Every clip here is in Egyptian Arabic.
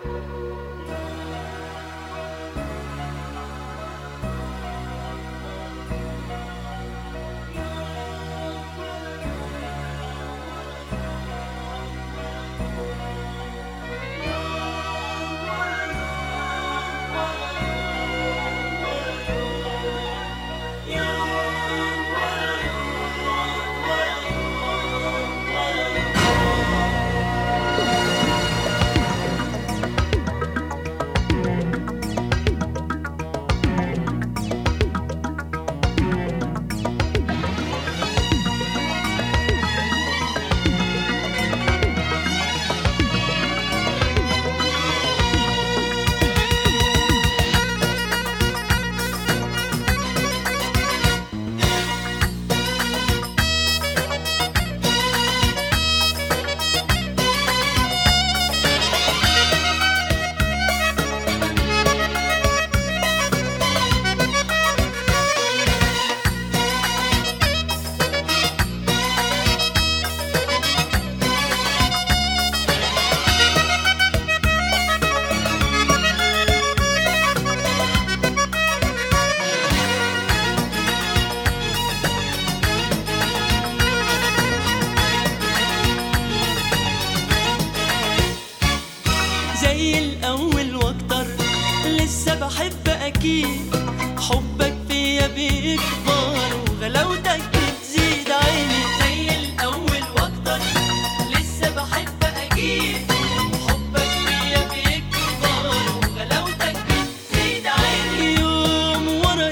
زي الأول وأكتر لسه بحب أكيد حبك فيا بيكبر وغلاوتك بتزيد عيني زي الأول وأكتر لسه بحب أكيد حبك فيا بيكبر وغلاوتك بتزيد عيني يوم ورا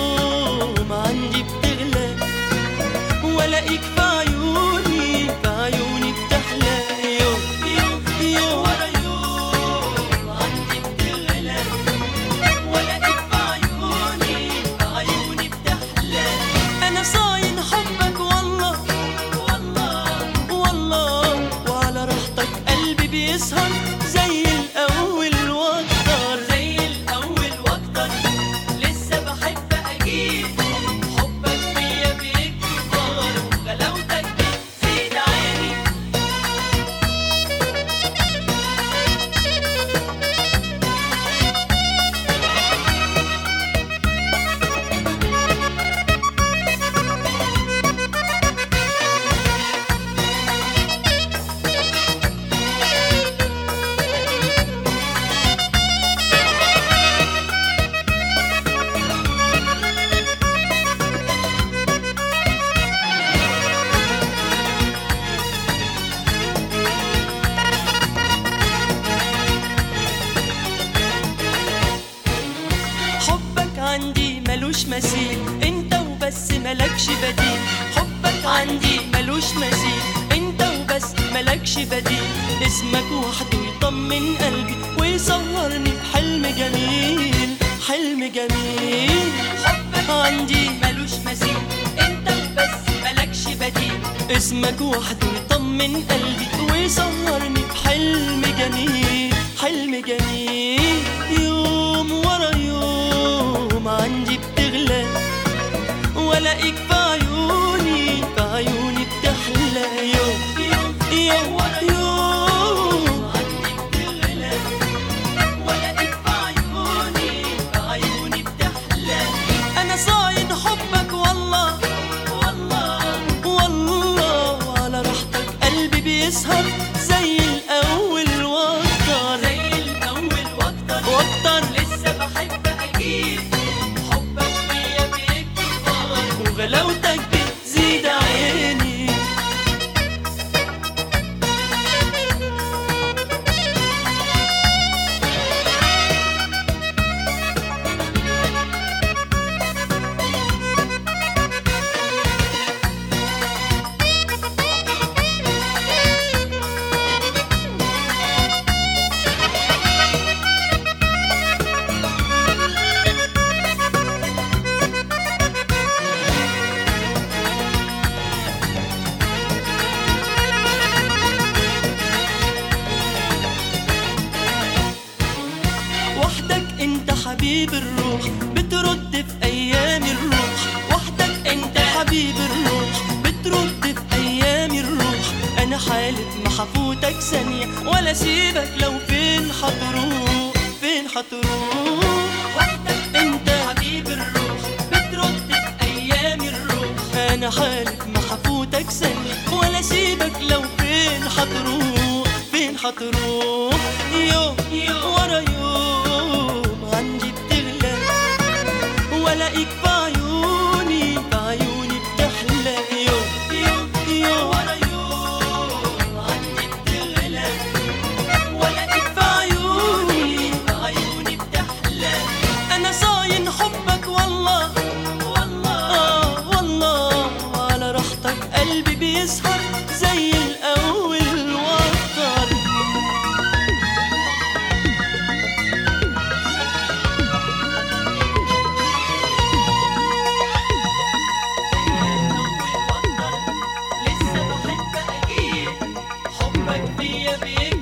يوم عندي بتغلى والاقيك في عيوني في عيوني بتحلى يوم يوم يوم ورا يوم عندي بتغلى والاقيك في عيوني في عيوني بتحلى انا صاين حبك والله والله والله وعلى راحتك قلبي بيسهر زي الاول واكتر زي الاول واكتر لسه بحب اجيب حبك فيا بيكبر وغلاوتك بتزيد عيني حبك عندي ملوش مثيل انت وبس ملكش بديل حبك عندي ملوش مثيل انت وبس ملكش بديل اسمك وحده يطمن قلبي ويصورني بحلم جميل حلم جميل حبك عندي ملوش مثيل انت وبس ملكش بديل اسمك وحده يطمن قلبي ويصورني بحلم جميل حلم جميل يوم ورا يوم عندي بتغلى والاقيك في عيوني في عيوني بتحلى يوم يوم يوم ورا يوم عندي بتغلى والاقيك في عيوني في عيوني بتحلى انا صاين حبك والله والله والله على راحتك قلبي بيسهر زي الاول واكتر زي الاول حفوتك ثانية ولا سيبك لو فين حتروح فين حتروح وحدك انت حبيب الروح بترد بأيام الروح انا حالف ما حفوتك ثانية ولا سيبك لو فين حتروح فين حتروح يوم يوم ورا يوم عندي بتغلى والاقيك في عيوني في عيوني بتحلى يوم يوم يوم ورا يوم عندي بتغلى والاقيك في عيوني في عيوني بتحلى انا صاين حبك والله والله آه والله وعلى راحتك قلبي بيسهر زي الاول واكتر لسه بحب اكيد حبك فيا بيجري